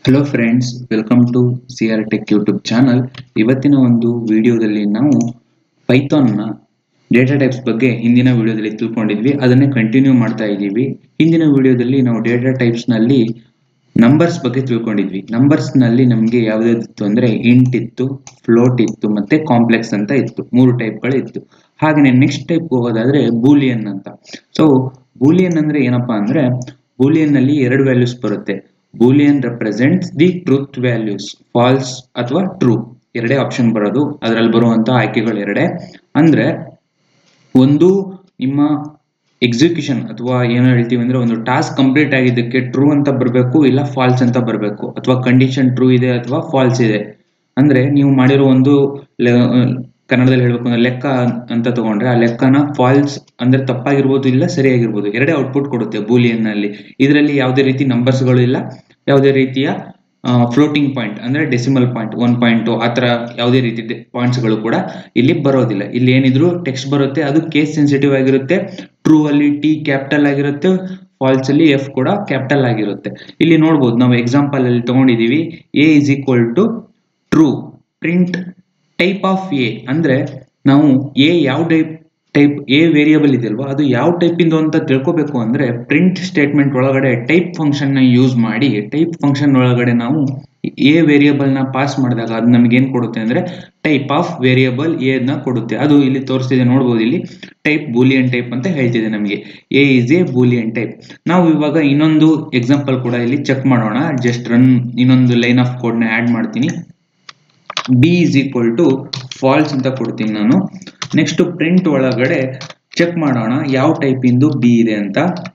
hello friends welcome to C R tech YouTube channel ಇವತ್ತಿನ ಒಂದು ವಿಡಿಯೋದಲ್ಲಿ ನಾವು ಪೈಥಾನ್ನ ಡೇಟಾ ಟೈಪ್ಸ್ ಬಗ್ಗೆ ಹಿಂದಿನ ವಿಡಿಯೋದಲ್ಲಿ ತಿಳ್ಕೊಂಡಿದ್ವಿ ಅದನ್ನೇ ಕಂಟಿನ್ಯೂ ಮಾಡ್ತಾ ಇದ್ದೀವಿ ಹಿಂದಿನ ವಿಡಿಯೋದಲ್ಲಿ ನಾವು ಡೇಟಾ ಟೈಪ್ಸ್ನಲ್ಲಿ ನಂಬರ್ಸ್ ಬಗ್ಗೆ ತಿಳ್ಕೊಂಡಿದ್ವಿ ನಂಬರ್ಸ್ನಲ್ಲಿ ನಮಗೆ ಯಾವುದಾದಿತ್ತು ಅಂದರೆ ಇಂಟ್ ಇತ್ತು ಫ್ಲೋಟ್ ಇತ್ತು ಮತ್ತೆ ಕಾಂಪ್ಲೆಕ್ಸ್ ಅಂತ ಇತ್ತು ಮೂರು ಟೈಪ್ಗಳು ಇತ್ತು ಹಾಗೆಯೇ ನೆಕ್ಸ್ಟ್ ಟೈಪ್ ಹೋಗೋದಾದ್ರೆ ಬೂಲಿಯನ್ ಅಂತ ಸೊ ಬೂಲಿಯನ್ ಅಂದ್ರೆ ಏನಪ್ಪಾ ಅಂದ್ರೆ ಬೂಲಿಯನ್ ನಲ್ಲಿ ಎರಡು ವ್ಯಾಲ್ಯೂಸ್ ಬರುತ್ತೆ Boolean represents the truth values false ಅಥವಾ ಟ್ರೂ ಎರಡೇ ಆಪ್ಷನ್ ಬರೋದು ಅದರಲ್ಲಿ ಬರುವಂತ ಆಯ್ಕೆಗಳು ಎರಡೇ ಅಂದ್ರೆ ಒಂದು ನಿಮ್ಮ ಎಕ್ಸಿಕ್ಯೂಷನ್ ಅಥವಾ ಏನೋ ಹೇಳ್ತೀವಿ ಅಂದ್ರೆ ಒಂದು ಟಾಸ್ಕ್ ಕಂಪ್ಲೀಟ್ ಆಗಿದ್ದಕ್ಕೆ ಟ್ರೂ ಅಂತ ಬರಬೇಕು ಇಲ್ಲ ಫಾಲ್ಸ್ ಅಂತ ಬರಬೇಕು ಅಥವಾ ಕಂಡೀಷನ್ ಟ್ರೂ ಇದೆ ಅಥವಾ ಫಾಲ್ಸ್ ಇದೆ ಅಂದ್ರೆ ನೀವು ಮಾಡಿರೋ ಒಂದು ಕನ್ನಡದಲ್ಲಿ ಹೇಳ್ಬೇಕು ಅಂದ್ರೆ ಲೆಕ್ಕ ಅಂತ ತಗೊಂಡ್ರೆ ಆ ಲೆಕ್ಕನ ಫಾಲ್ಸ್ ಅಂದ್ರೆ ತಪ್ಪಾಗಿರ್ಬೋದು ಇಲ್ಲ ಸರಿಯಾಗಿರ್ಬೋದು ಎರಡೇ ಔಟ್ಪುಟ್ ಕೊಡುತ್ತೆ ಬೂಲಿಯನ್ ನಲ್ಲಿ ಇದರಲ್ಲಿ ಯಾವುದೇ ರೀತಿ ನಂಬರ್ಸ್ಗಳು ಇಲ್ಲ ಯಾವುದೇ ರೀತಿಯ ಫ್ಲೋಟಿಂಗ್ ಪಾಯಿಂಟ್ ಅಂದ್ರೆ ಡೆಸಿಮಲ್ ಪಾಯಿಂಟ್ ಒನ್ ಪಾಯಿಂಟ್ ಆ ತರ ಯಾವುದೇ ರೀತಿ ಪಾಯಿಂಟ್ಸ್ಗಳು ಕೂಡ ಇಲ್ಲಿ ಬರೋದಿಲ್ಲ ಇಲ್ಲಿ ಏನಿದ್ರು ಟೆಕ್ಸ್ಟ್ ಬರುತ್ತೆ ಅದು ಕೇಸ್ ಸೆನ್ಸಿಟಿವ್ ಆಗಿರುತ್ತೆ ಟ್ರೂ ಅಲ್ಲಿ ಟಿ ಕ್ಯಾಪಿಟಲ್ ಆಗಿರುತ್ತೆ ಫಾಲ್ಸ್ ಅಲ್ಲಿ ಎಫ್ ಕೂಡ ಕ್ಯಾಪಿಟಲ್ ಆಗಿರುತ್ತೆ ಇಲ್ಲಿ ನೋಡ್ಬೋದು ನಾವು ಎಕ್ಸಾಂಪಲ್ ಅಲ್ಲಿ ತಗೊಂಡಿದೀವಿ A is equal to true print type of A ಅಂದ್ರೆ ನಾವು ಎ ಯಾವ ಟೈಪ್ ಟೈಪ್ ಎ ವೇರಿಯಬಲ್ ಇದೆಯಲ್ವಾ ಅದು ಯಾವ ಟೈಪ್ ಇಂದು ಅಂತ ತಿಳ್ಕೊಬೇಕು ಅಂದ್ರೆ ಪ್ರಿಂಟ್ ಸ್ಟೇಟ್ಮೆಂಟ್ ಒಳಗಡೆ ಟೈಪ್ ಫಂಕ್ಷನ್ ನ ಯೂಸ್ ಮಾಡಿ ಟೈಪ್ ಫಂಕ್ಷನ್ ಒಳಗಡೆ ನಾವು ಎ ವೇರಿಯಬಲ್ ನ ಪಾಸ್ ಮಾಡಿದಾಗ ಅದು ನಮ್ಗೆ ಏನ್ ಕೊಡುತ್ತೆ ಅಂದ್ರೆ ಟೈಪ್ ಆಫ್ ವೇರಿಯಬಲ್ ಎ ನ ಕೊಡುತ್ತೆ ಅದು ಇಲ್ಲಿ ತೋರಿಸ್ತಿದೆ ನೋಡ್ಬೋದು ಇಲ್ಲಿ ಟೈಪ್ ಬೂಲಿಯನ್ ಟೈಪ್ ಅಂತ ಹೇಳ್ತಿದೆ ನಮಗೆ A is a Boolean type ನಾವು ಇವಾಗ ಇನ್ನೊಂದು ಎಕ್ಸಾಂಪಲ್ ಕೂಡ ಇಲ್ಲಿ ಚೆಕ್ ಮಾಡೋಣ ಜಸ್ಟ್ ರನ್ ಇನ್ನೊಂದು ಲೈನ್ ಆಫ್ ಕೋಡ್ ನ ಆಡ್ ಮಾಡ್ತೀನಿ B is equal to false ಅಂತ ಕೊಡ್ತೀನಿ ನಾನು ನೆಕ್ಸ್ಟ್ ಪ್ರಿಂಟ್ ಒಳಗಡೆ ಚೆಕ್ ಮಾಡೋಣ ಯಾವ ಟೈಪ್ ಇಂದು ಬಿ ಇದೆ ಅಂತ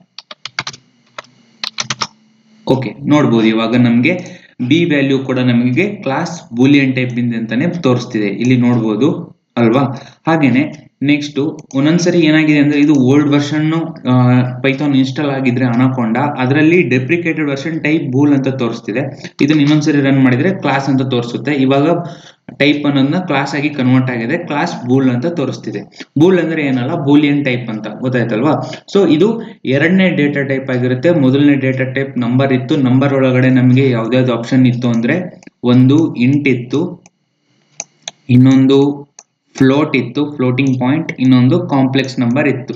ಓಕೆ ನೋಡ್ಬೋದು ಇವಾಗ ನಮಗೆ ಬಿ ವ್ಯಾಲ್ಯೂ ಕೂಡ ನಮಗೆ ಕ್ಲಾಸ್ ಬೂಲಿಯನ್ ಟೈಪ್ ಇಂದ ಅಂತಾನೆ ತೋರಿಸ್ತಿದೆ ಇಲ್ಲಿ ನೋಡ್ಬೋದು ಅಲ್ವಾ ಹಾಗೇನೆ ನೆಕ್ಸ್ಟ್ ಒಂದೊಂದ್ಸರಿ ಏನಾಗಿದೆ ಅಂದ್ರೆ ಇದು ಓಲ್ಡ್ ವರ್ಷನ್ ಪೈಥಾನ್ ಇನ್ಸ್ಟಾಲ್ ಆಗಿದ್ರೆ ಅನಕೊಂಡ ಅದರಲ್ಲಿ ಡೆಪ್ರಿಕೇಟೆಡ್ ವರ್ಷನ್ ಟೈಪ್ ಬೂಲ್ ಅಂತ ತೋರಿಸ್ತಿದೆ ಇದನ್ನ ಇನ್ನೊಂದ್ಸರಿ ರನ್ ಮಾಡಿದ್ರೆ ಕ್ಲಾಸ್ ಅಂತ ತೋರಿಸುತ್ತೆ ಇವಾಗ ಟೈಪ್ ಅನ್ನೋದನ್ನ ಕ್ಲಾಸ್ ಆಗಿ ಕನ್ವರ್ಟ್ ಆಗಿದೆ ಕ್ಲಾಸ್ ಬೂಲ್ ಅಂತ ತೋರಿಸ್ತಿದೆ ಬೂಲ್ ಅಂದ್ರೆ ಏನಲ್ಲ ಬೂಲಿಯನ್ ಟೈಪ್ ಅಂತ ಗೊತ್ತಾಯ್ತಲ್ವಾ ಸೊ ಇದು ಎರಡನೇ ಡೇಟಾ ಟೈಪ್ ಆಗಿರುತ್ತೆ ಮೊದಲನೇ ಡೇಟಾ ಟೈಪ್ ನಂಬರ್ ಇತ್ತು ನಂಬರ್ ಒಳಗಡೆ ನಮಗೆ ಯಾವ್ದಾವ್ದು ಆಪ್ಷನ್ ಇತ್ತು ಅಂದ್ರೆ ಒಂದು ಇಂಟ್ ಇತ್ತು ಇನ್ನೊಂದು ಫ್ಲೋಟ್ ಇತ್ತು ಫ್ಲೋಟಿಂಗ್ ಪಾಯಿಂಟ್ ಇನ್ನೊಂದು ಕಾಂಪ್ಲೆಕ್ಸ್ ನಂಬರ್ ಇತ್ತು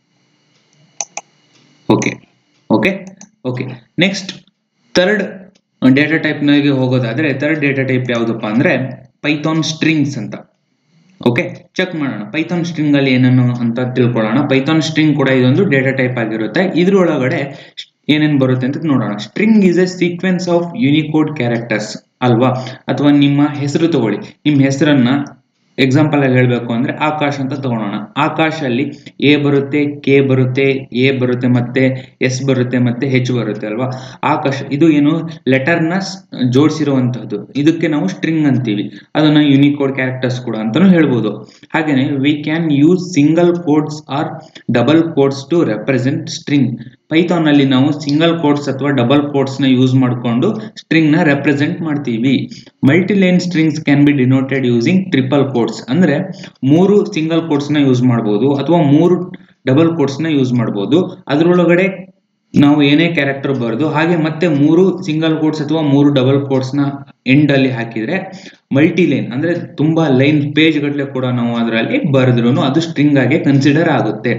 okay okay okay next third data type ನಲ್ಲಿ ಹೋಗೋದಾದ್ರೆ ಥರ್ಡ್ ಡೇಟಾ ಟೈಪ್ ಯಾವುದಪ್ಪ ಅಂದ್ರೆ ಪೈಥಾನ್ ಸ್ಟ್ರಿಂಗ್ಸ್ ಅಂತ ಓಕೆ ಚೆಕ್ ಮಾಡೋಣ ಪೈಥಾನ್ ಸ್ಟ್ರಿಂಗ್ ಅಲ್ಲಿ ಏನನ್ನು ಅಂತ ತಿಳ್ಕೊಳ್ಳೋಣ ಪೈಥಾನ್ ಸ್ಟ್ರಿಂಗ್ ಕೂಡ ಇದೊಂದು ಡೇಟಾ ಟೈಪ್ ಆಗಿರುತ್ತೆ ಇದ್ರೊಳಗಡೆ ಏನೇನ್ ಬರುತ್ತೆ ಅಂತ ನೋಡೋಣ string is a sequence of Unicode characters ಅಲ್ವಾ ಅಥವಾ ನಿಮ್ಮ ಹೆಸರು ತಗೊಳ್ಳಿ ನಿಮ್ಮ ಹೆಸರನ್ನ ಎಕ್ಸಾಂಪಲ್ ಆಗಿ ಹೇಳ್ಬೇಕು ಅಂದ್ರೆ ಆಕಾಶ್ ಅಂತ ತಗೊಳೋಣ ಆಕಾಶ್ ಅಲ್ಲಿ ಎ ಬರುತ್ತೆ ಕೆ ಬರುತ್ತೆ ಎ ಬರುತ್ತೆ ಮತ್ತೆ ಎಸ್ ಬರುತ್ತೆ ಮತ್ತೆ ಹೆಚ್ ಬರುತ್ತೆ ಅಲ್ವಾ ಆಕಾಶ್ ಇದು ಏನು ಲೆಟರ್ ನ ಜೋಡಿಸಿರುವಂತಹದ್ದು ಇದಕ್ಕೆ ನಾವು ಸ್ಟ್ರಿಂಗ್ ಅಂತೀವಿ ಅದನ್ನ ಯೂನಿಕೋಡ್ ಕ್ಯಾರೆಕ್ಟರ್ಸ್ ಕೂಡ ಅಂತಾನು ಹೇಳ್ಬೋದು ಹಾಗೇನೆ we can use single quotes or double quotes to represent string Python ಅಲ್ಲಿ ನಾವು ಸಿಂಗಲ್ ಕೋಡ್ಸ್ ಅಥವಾ ಡಬಲ್ ಕೋಡ್ಸ್ ನ ಯೂಸ್ ಮಾಡಿಕೊಂಡು ಸ್ಟ್ರಿಂಗ್ ನ ರೆಪ್ರೆಸೆಂಟ್ ಮಾಡ್ತೀವಿ multiline strings can be denoted using triple quotes ಅಂದ್ರೆ ಮೂರು ಸಿಂಗಲ್ ಕೋಡ್ಸ್ ನ ಯೂಸ್ ಮಾಡಬಹುದು ಅಥವಾ ಮೂರು ಡಬಲ್ ಕೋಡ್ಸ್ ನ ಯೂಸ್ ಮಾಡಬಹುದು ಅದರೊಳಗಡೆ ನಾವು ಏನೇ ಕ್ಯಾರೆಕ್ಟರ್ ಬರೆದು ಹಾಗೆ ಮತ್ತೆ ಮೂರು ಸಿಂಗಲ್ ಕೋಡ್ಸ್ ಅಥವಾ ಮೂರು ಡಬಲ್ ಕೋಡ್ಸ್ ನ ಎಂಡ್ ಅಲ್ಲಿ ಹಾಕಿದ್ರೆ ಮಲ್ಟಿ ಲೈನ್ ಅಂದ್ರೆ ತುಂಬಾ ಲೈನ್ ಪೇಜ್ ಗಟ್ಟಲೆ ಕೂಡ ನಾವು ಅದರಲ್ಲಿ ಬರೆದ್ರು ಅದು ಸ್ಟ್ರಿಂಗ್ ಆಗಿ ಕನ್ಸಿಡರ್ ಆಗುತ್ತೆ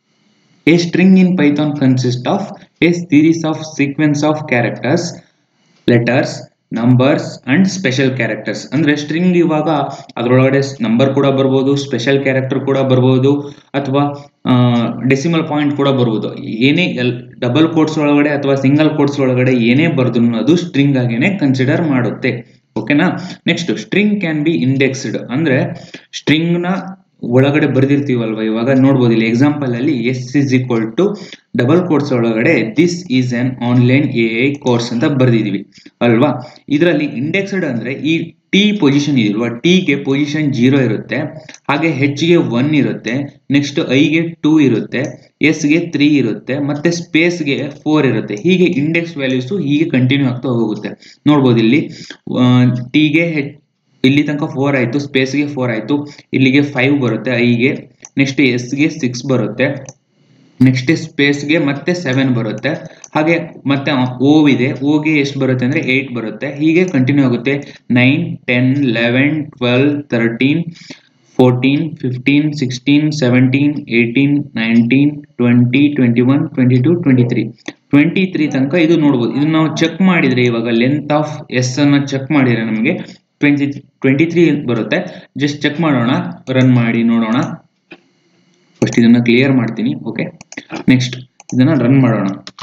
A string in Python consists of a series of sequence of characters, letters, numbers and special characters ಅಂದ್ರೆ ಸ್ಟ್ರಿಂಗ್ ಇವಾಗ ಅದರೊಳಗಡೆ ನಂಬರ್ ಕೂಡ ಬರ್ಬೋದು ಸ್ಪೆಷಲ್ ಕ್ಯಾರೆಕ್ಟರ್ ಕೂಡ ಬರ್ಬೋದು ಅಥವಾ ಡೆಸಿಮಲ್ ಪಾಯಿಂಟ್ ಕೂಡ ಬರ್ಬೋದು ಏನೇ ಎಲ್ ಡಬಲ್ ಕೋಡ್ಸ್ ಒಳಗಡೆ ಅಥವಾ ಸಿಂಗಲ್ ಕೋಡ್ಸ್ ಒಳಗಡೆ ಏನೇ ಬರ್ದು ಅದು ಸ್ಟ್ರಿಂಗ್ ಆಗೇನೆ ಕನ್ಸಿಡರ್ ಮಾಡುತ್ತೆ ಓಕೆನಾ next string can be indexed ಅಂದ್ರೆ ಸ್ಟ್ರಿಂಗ್ ನ ಒಳಗಡೆ ಬರ್ದಿರ್ತೀವಲ್ವಾ ಇವಾಗ ನೋಡ್ಬೋದು ಇಲ್ಲಿ ಎಕ್ಸಾಂಪಲ್ ಅಲ್ಲಿ S is equal to double quotes ಒಳಗಡೆ this is an online A I course ಅಂತ ಬರ್ದಿದೀವಿ ಅಲ್ವಾ ಇದರಲ್ಲಿ ಇಂಡೆಕ್ಸ್ಡ್ ಅಂದ್ರೆ ಈ ಟಿ ಪೊಸಿಷನ್ ಇದೆಯಲ್ವಾ ಟಿಗೆ ಪೊಸಿಷನ್ ಜೀರೋ ಇರುತ್ತೆ ಹಾಗೆ ಹೆಚ್ ಗೆ ಒನ್ ಇರುತ್ತೆ ನೆಕ್ಸ್ಟ್ ಐಗೆ ಟೂ ಇರುತ್ತೆ ಎಸ್ ಗೆ ತ್ರೀ ಇರುತ್ತೆ ಮತ್ತೆ ಸ್ಪೇಸ್ ಗೆ ಫೋರ್ ಇರುತ್ತೆ ಹೀಗೆ ಇಂಡೆಕ್ಸ್ ವ್ಯಾಲ್ಯೂಸ್ ಹೀಗೆ ಕಂಟಿನ್ಯೂ ಆಗ್ತಾ ಹೋಗುತ್ತೆ ನೋಡ್ಬೋದು ಇಲ್ಲಿ ಟಿಗೆ ಹೆಚ್ ಇಲ್ಲಿ ತನಕ ಫೋರ್ ಆಯ್ತು ಸ್ಪೇಸ್ಗೆ ಫೋರ್ ಆಯ್ತು ಇಲ್ಲಿಗೆ ಫೈವ್ ಬರುತ್ತೆ ಐಗೆ ನೆಕ್ಸ್ಟ್ ಎಸ್ಗೆ ಸಿಕ್ಸ್ ಬರುತ್ತೆ ನೆಕ್ಸ್ಟ್ ಸ್ಪೇಸ್ಗೆ ಮತ್ತೆ ಸೆವೆನ್ ಬರುತ್ತೆ ಹಾಗೆ ಮತ್ತೆ ಓ ಇದೆ ಓಗೆ ಎಷ್ಟು ಬರುತ್ತೆ ಅಂದರೆ ಏಯ್ಟ್ ಬರುತ್ತೆ ಹೀಗೆ ಕಂಟಿನ್ಯೂ ಆಗುತ್ತೆ nine ten eleven twelve thirteen fourteen fifteen sixteen seventeen eighteen nineteen twenty twenty one twenty two twenty three twenty three ತನಕ ಇದು ನೋಡ್ಬೋದು ಇದನ್ನ ನಾವು ಚೆಕ್ ಮಾಡಿದರೆ ಇವಾಗ ಲೆಂತ್ ಆಫ್ ಎಸ್ ಅನ್ನು ಚೆಕ್ ಮಾಡಿದರೆ ನಮಗೆ ಟ್ವೆಂಟಿ ಟ್ವೆಂಟಿ ತ್ರೀ ಬರುತ್ತೆ ಜಸ್ಟ್ ಚೆಕ್ ಮಾಡೋಣ ರನ್ ಮಾಡಿ ನೋಡೋಣ ಫಸ್ಟ್ ಇದನ್ನ ಕ್ಲಿಯರ್ ಮಾಡ್ತೀನಿ ಓಕೆ ನೆಕ್ಸ್ಟ್ ಇದನ್ನ ರನ್ ಮಾಡೋಣ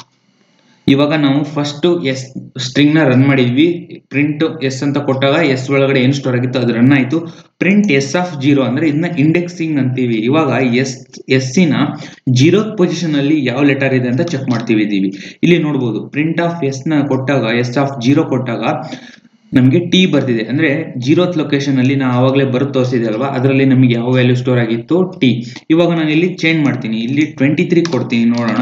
ಇವಾಗ ನಾವು ಫಸ್ಟ್ ಎಸ್ ಸ್ಟ್ರಿಂಗ್ ನ ರನ್ ಮಾಡಿದ್ವಿ ಪ್ರಿಂಟ್ ಎಸ್ ಅಂತ ಕೊಟ್ಟಾಗ ಎಸ್ ಒಳಗಡೆ ಏನು ಸ್ಟೋರ್ ಆಗಿತ್ತು ಅದು ರನ್ ಆಯಿತು ಪ್ರಿಂಟ್ ಎಸ್ ಆಫ್ ಜೀರೋ ಅಂದ್ರೆ ಇದನ್ನ ಇಂಡೆಕ್ಸಿಂಗ್ ಅಂತೀವಿ ಇವಾಗ ಎಸ್ ಎಸ್ಸಿನ ಜೀರೋ ಪೊಸಿಷನ್ ಅಲ್ಲಿ ಯಾವ ಲೆಟರ್ ಇದೆ ಅಂತ ಚೆಕ್ ಮಾಡ್ತೀವಿ ಇದೀವಿ ಇಲ್ಲಿ ನೋಡ್ಬೋದು ಪ್ರಿಂಟ್ ಆಫ್ ಎಸ್ ನ ಕೊಟ್ಟಾಗ ಎಸ್ ಆಫ್ ಜೀರೋ ಕೊಟ್ಟಾಗ ನಮಗೆ ಟಿ ಬರ್ತಿದೆ ಅಂದ್ರೆ ಜೀರೋತ್ ಲೊಕೇಶನ್ ಅಲ್ಲಿ ನಾವು ಆವಾಗಲೇ ಬರುತ್ತೆ ತೋರಿಸಿದೆ ಅಲ್ವಾ ಅದರಲ್ಲಿ ನಮಗೆ ಯಾವ ವ್ಯಾಲ್ಯೂ ಸ್ಟೋರ್ ಆಗಿತ್ತು ಟಿ ಇವಾಗ ನಾನು ಇಲ್ಲಿ ಚೇಂಜ್ ಮಾಡ್ತೀನಿ ಇಲ್ಲಿ ಟ್ವೆಂಟಿ ತ್ರೀ ಕೊಡ್ತೀನಿ ನೋಡೋಣ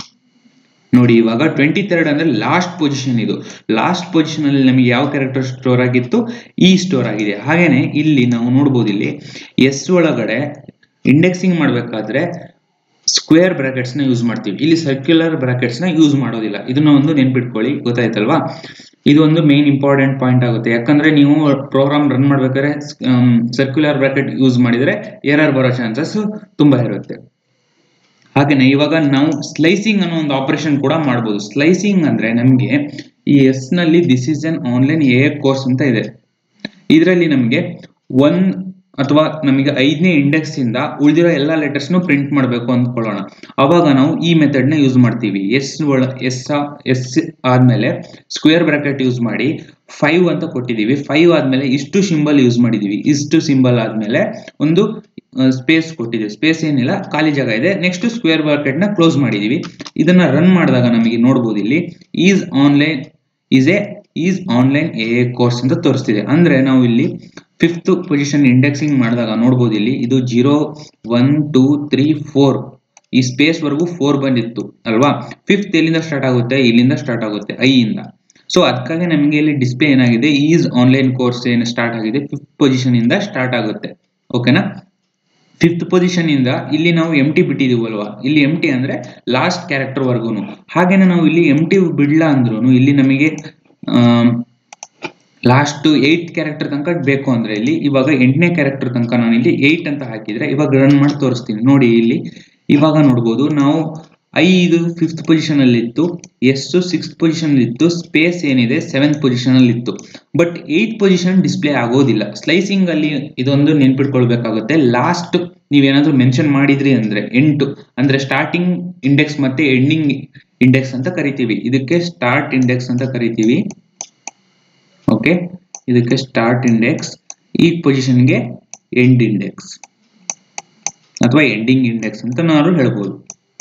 ನೋಡಿ ಇವಾಗ ಟ್ವೆಂಟಿ ತರ್ಡ್ ಅಂದ್ರೆ ಲಾಸ್ಟ್ ಪೊಸಿಷನ್ ಇದು ಲಾಸ್ಟ್ ಪೊಸಿಷನ್ ಅಲ್ಲಿ ನಮಗೆ ಯಾವ ಕ್ಯಾರೆಕ್ಟರ್ ಸ್ಟೋರ್ ಆಗಿತ್ತು ಈ ಸ್ಟೋರ್ ಆಗಿದೆ ಹಾಗೇನೆ ಇಲ್ಲಿ ನಾವು ನೋಡ್ಬೋದು ಇಲ್ಲಿ ಎಸ್ ಒಳಗಡೆ ಇಂಡೆಕ್ಸಿಂಗ್ ಮಾಡಬೇಕಾದ್ರೆ ಸ್ಕ್ವೇರ್ ಬ್ರಾಕೆಟ್ಸ್ ನ ಯೂಸ್ ಮಾಡ್ತೀವಿ ಇಲ್ಲಿ ಸರ್ಕ್ಯುಲರ್ ಬ್ರಾಕೆಟ್ಸ್ ನ ಯೂಸ್ ಮಾಡೋದಿಲ್ಲ ಇದನ್ನ ಒಂದು ನೆನ್ಪಿಟ್ಕೊಳ್ಳಿ ಗೊತ್ತಾಯ್ತಲ್ವಾ ಇದು ಒಂದು ಮೇನ್ ಇಂಪಾರ್ಟೆಂಟ್ ಪಾಯಿಂಟ್ ಆಗುತ್ತೆ ಯಾಕಂದ್ರೆ ನೀವು ಪ್ರೋಗ್ರಾಮ್ ರನ್ ಮಾಡ್ಬೇಕಾದ್ರೆ ಸರ್ಕ್ಯುಲರ್ ಬ್ರಾಕೆಟ್ ಯೂಸ್ ಮಾಡಿದ್ರೆ ಎರರ್ ಬರೋ ಚಾನ್ಸಸ್ ತುಂಬಾ ಇರುತ್ತೆ ಹಾಗೇನೆ ಇವಾಗ ನಾವು ಸ್ಲೈಸಿಂಗ್ ಅನ್ನೋ ಒಂದು ಆಪರೇಷನ್ ಕೂಡ ಮಾಡ್ಬೋದು ಸ್ಲೈಸಿಂಗ್ ಅಂದ್ರೆ ನಮಗೆ ಈ ಎಸ್ ನಲ್ಲಿ this is an online A course ಅಂತ ಇದೆ ಇದರಲ್ಲಿ ನಮಗೆ ಒನ್ ಅಥವಾ ನಮಗೆ ಐದನೇ ಇಂಡೆಕ್ಸ್ ಇಂದ ಉಳಿದಿರೋ ಎಲ್ಲ ಲೆಟರ್ಸ್ನು ಪ್ರಿಂಟ್ ಮಾಡಬೇಕು ಅಂದ್ಕೊಳ್ಳೋಣ ಅವಾಗ ನಾವು ಈ ಮೆಥಡ್ ನ ಯೂಸ್ ಮಾಡ್ತೀವಿ ಎಸ್ ಒಳ ಎಸ್ ಎಸ್ ಆದ್ಮೇಲೆ ಸ್ಕ್ವೇರ್ ಬ್ರಾಕೆಟ್ ಯೂಸ್ ಮಾಡಿ ಫೈವ್ ಅಂತ ಕೊಟ್ಟಿದ್ದೀವಿ ಫೈವ್ ಆದ್ಮೇಲೆ ಇಷ್ಟು ಸಿಂಬಲ್ ಯೂಸ್ ಮಾಡಿದೀವಿ ಇಷ್ಟು ಸಿಂಬಲ್ ಆದ್ಮೇಲೆ ಒಂದು ಸ್ಪೇಸ್ ಕೊಟ್ಟಿದ್ದೀವಿ ಸ್ಪೇಸ್ ಏನಿಲ್ಲ ಖಾಲಿ ಜಾಗ ಇದೆ ನೆಕ್ಸ್ಟ್ ಸ್ಕ್ವೇರ್ ಬ್ರಾಕೆಟ್ ನ ಕ್ಲೋಸ್ ಮಾಡಿದೀವಿ ಇದನ್ನ ರನ್ ಮಾಡಿದಾಗ ನಮಗೆ ನೋಡ್ಬೋದು ಇಲ್ಲಿ is online is A is online A course ಅಂತ ತೋರಿಸ್ತಿದೆ ಅಂದ್ರೆ ನಾವು ಇಲ್ಲಿ ಫಿಫ್ತ್ ಪೊಸಿಷನ್ ಇಂಡೆಕ್ಸಿಂಗ್ ಮಾಡಿದಾಗ ನೋಡ್ಬೋದು ಇಲ್ಲಿ ಇದು zero one two three four ಈ ಸ್ಪೇಸ್ ವರೆಗೂ ಫೋರ್ ಬಂದಿತ್ತು ಅಲ್ವಾ ಫಿಫ್ತ್ ಎಲ್ಲಿಂದ ಸ್ಟಾರ್ಟ್ ಆಗುತ್ತೆ ಇಲ್ಲಿಂದ ಸ್ಟಾರ್ಟ್ ಆಗುತ್ತೆ ಐ ಇಂದ ಸೊ ಅದಕ್ಕಾಗಿ ನಮಗೆ ಇಲ್ಲಿ ಡಿಸ್ಪ್ಲೇ ಏನಾಗಿದೆ ಈಸ್ ಆನ್ಲೈನ್ ಕೋರ್ಸ್ ಏನು ಸ್ಟಾರ್ಟ್ ಆಗಿದೆ ಫಿಫ್ತ್ ಪೊಸಿಷನ್ ಇಂದ ಸ್ಟಾರ್ಟ್ ಆಗುತ್ತೆ ಓಕೆನಾ ಫಿಫ್ತ್ ಪೊಸಿಷನ್ ಇಂದ ಇಲ್ಲಿ ನಾವು ಎಮ್ ಟಿ ಬಿಟ್ಟಿದೀವಲ್ವಾ ಇಲ್ಲಿ ಎಮ್ ಟಿ ಅಂದ್ರೆ ಲಾಸ್ಟ್ ಕ್ಯಾರೆಕ್ಟರ್ ವರ್ಗೂನು ಹಾಗೇನೆ ನಾವು ಇಲ್ಲಿ ಎಮ್ ಟಿ ಬಿಡ್ಲ ಅಂದ್ರೂ ಇಲ್ಲಿ ನಮಗೆ ಲಾಸ್ಟ್ ಏಯ್ಟ್ ಕ್ಯಾರೆಕ್ಟರ್ ತನಕ ಬೇಕು ಅಂದ್ರೆ ಇಲ್ಲಿ ಇವಾಗ ಎಂಟನೇ ಕ್ಯಾರೆಕ್ಟರ್ ತನಕ ನಾನು ಇಲ್ಲಿ ಏಯ್ಟ್ ಅಂತ ಹಾಕಿದ್ರೆ ಇವಾಗ ರನ್ ಮಾಡಿ ತೋರಿಸ್ತೀನಿ ನೋಡಿ ಇಲ್ಲಿ ಇವಾಗ ನೋಡ್ಬೋದು ನಾವು ಐ ಇದು ಫಿಫ್ತ್ ಪೊಸಿಷನ್ ಅಲ್ಲಿ ಇತ್ತು ಎಸ್ ಸಿಕ್ಸ್ತ್ ಪೊಸಿಷನ್ ಅಲ್ಲಿ ಇತ್ತು ಸ್ಪೇಸ್ ಏನಿದೆ ಸೆವೆಂತ್ ಪೊಸಿಷನ್ ಅಲ್ಲಿ ಇತ್ತು ಬಟ್ ಏಯ್ಟ್ ಪೊಸಿಷನ್ ಡಿಸ್ಪ್ಲೇ ಆಗೋದಿಲ್ಲ ಸ್ಲೈಸಿಂಗ್ ಅಲ್ಲಿ ಇದೊಂದು ನೆನ್ಪಿಟ್ಕೊಳ್ಬೇಕಾಗುತ್ತೆ ಲಾಸ್ಟ್ ನೀವೇನಾದ್ರೂ ಮೆನ್ಷನ್ ಮಾಡಿದ್ರಿ ಅಂದ್ರೆ ಎಂಟು ಅಂದ್ರೆ ಸ್ಟಾರ್ಟಿಂಗ್ ಇಂಡೆಕ್ಸ್ ಮತ್ತೆ ಎಂಡಿಂಗ್ ಇಂಡೆಕ್ಸ್ ಅಂತ ಕರಿತೀವಿ ಇದಕ್ಕೆ ಸ್ಟಾರ್ಟ್ ಇಂಡೆಕ್ಸ್ ಅಂತ ಕರಿತೀವಿ ಓಕೆ ಇದಕ್ಕೆ ಸ್ಟಾರ್ಟ್ ಇಂಡೆಕ್ಸ್ ಈ ಪೊಸಿಷನ್ಗೆ ಎಂಡ್ ಇಂಡೆಕ್ಸ್ ಅಥವಾ ಎಂಡಿಂಗ್ ಇಂಡೆಕ್ಸ್ ಅಂತ ನಾವು ಹೇಳ್ಬೋದು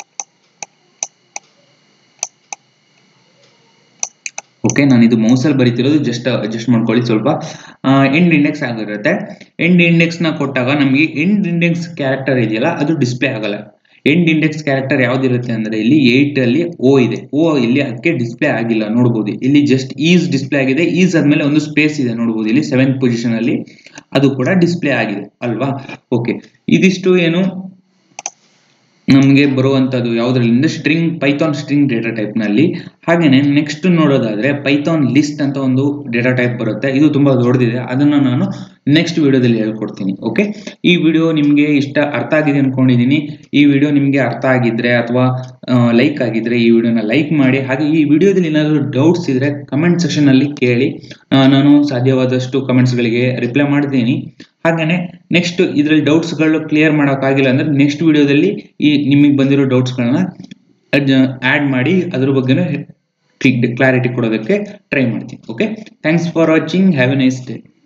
ಓಕೆ ನಾನು ಇದು ಮೌಸಲ್ಲಿ ಬರೀತಿರೋದು ಜಸ್ಟ್ ಅಡ್ಜಸ್ಟ್ ಮಾಡ್ಕೊಳ್ಳಿ ಸ್ವಲ್ಪ ಎಂಡ್ ಇಂಡೆಕ್ಸ್ ಆಗಿರುತ್ತೆ ಎಂಡ್ ಇಂಡೆಕ್ಸ್ ನ ಕೊಟ್ಟಾಗ ನಮಗೆ ಎಂಡ್ ಇಂಡೆಕ್ಸ್ ಕ್ಯಾರೆಕ್ಟರ್ ಇದೆಯಲ್ಲ ಅದು ಡಿಸ್ಪ್ಲೇ ಆಗಲ್ಲ ಎಂಡ್ ಇಂಡೆಕ್ಸ್ ಕ್ಯಾರೆಕ್ಟರ್ ಯಾವ್ದಿರುತ್ತೆ ಅಂದ್ರೆ ಇಲ್ಲಿ ಏಟ್ ಅಲ್ಲಿ ಓ ಇದೆ ಓ ಇಲ್ಲಿ ಅದಕ್ಕೆ ಡಿಸ್ಪ್ಲೇ ಆಗಿಲ್ಲ ನೋಡಬಹುದು ಇಲ್ಲಿ ಜಸ್ಟ್ ಈಸ್ ಡಿಸ್ಪ್ಲೇ ಆಗಿದೆ ಈಸ್ ಆದ್ಮೇಲೆ ಒಂದು ಸ್ಪೇಸ್ ಇದೆ ನೋಡಬಹುದು ಇಲ್ಲಿ ಸೆವೆಂತ್ ಪೊಸಿಷನ್ ಅಲ್ಲಿ ಅದು ಕೂಡ ಡಿಸ್ಪ್ಲೇ ಆಗಿದೆ ಅಲ್ವಾ ಓಕೆ ಇದಿಷ್ಟು ಏನು ನಮಗೆ ಬರುವಂತದ್ದು ಯಾವ್ದ್ರಲ್ಲಿಂದ string Python string data type ನಲ್ಲಿ ಹಾಗೇನೆ ನೆಕ್ಸ್ಟ್ ನೋಡೋದಾದ್ರೆ ಪೈಥಾನ್ ಲಿಸ್ಟ್ ಅಂತ ಒಂದು ಡೇಟಾ ಟೈಪ್ ಬರುತ್ತೆ ಇದು ತುಂಬಾ ದೊಡ್ಡದಿದೆ ಅದನ್ನ ನಾನು ನೆಕ್ಸ್ಟ್ ವಿಡಿಯೋದಲ್ಲಿ ಹೇಳ್ಕೊಡ್ತೀನಿ ಓಕೆ ಈ ವಿಡಿಯೋ ನಿಮಗೆ ಇಷ್ಟ ಅರ್ಥ ಆಗಿದೆ ಅನ್ಕೊಂಡಿದ್ದೀನಿ ಈ ವಿಡಿಯೋ ನಿಮಗೆ ಅರ್ಥ ಆಗಿದ್ರೆ ಅಥವಾ ಲೈಕ್ ಆಗಿದ್ರೆ ಈ ವಿಡಿಯೋನ ಲೈಕ್ ಮಾಡಿ ಹಾಗೆ ಈ ವಿಡಿಯೋದಲ್ಲಿ ಏನಾದರೂ ಡೌಟ್ಸ್ ಇದ್ರೆ ಕಮೆಂಟ್ ಸೆಕ್ಷನ್ ಅಲ್ಲಿ ಕೇಳಿ ನಾನು ಸಾಧ್ಯವಾದಷ್ಟು ಕಮೆಂಟ್ಸ್ಗಳಿಗೆ ರಿಪ್ಲೈ ಮಾಡ್ತೀನಿ ಹಾಗೇನೆ ನೆಕ್ಸ್ಟ್ ಇದರಲ್ಲಿ ಡೌಟ್ಸ್ಗಳು ಕ್ಲಿಯರ್ ಮಾಡೋಕ್ಕಾಗಿಲ್ಲ ಅಂದ್ರೆ ನೆಕ್ಸ್ಟ್ ವಿಡಿಯೋದಲ್ಲಿ ಈ ನಿಮಗೆ ಬಂದಿರೋ ಡೌಟ್ಸ್ಗಳನ್ನ ಆ್ಯಡ್ ಮಾಡಿ ಅದ್ರ ಬಗ್ಗೆನೂ ಕ್ಲಾರಿಟಿ ಕೊಡೋದಕ್ಕೆ ಟ್ರೈ ಮಾಡ್ತೀನಿ okay thanks for watching have a nice day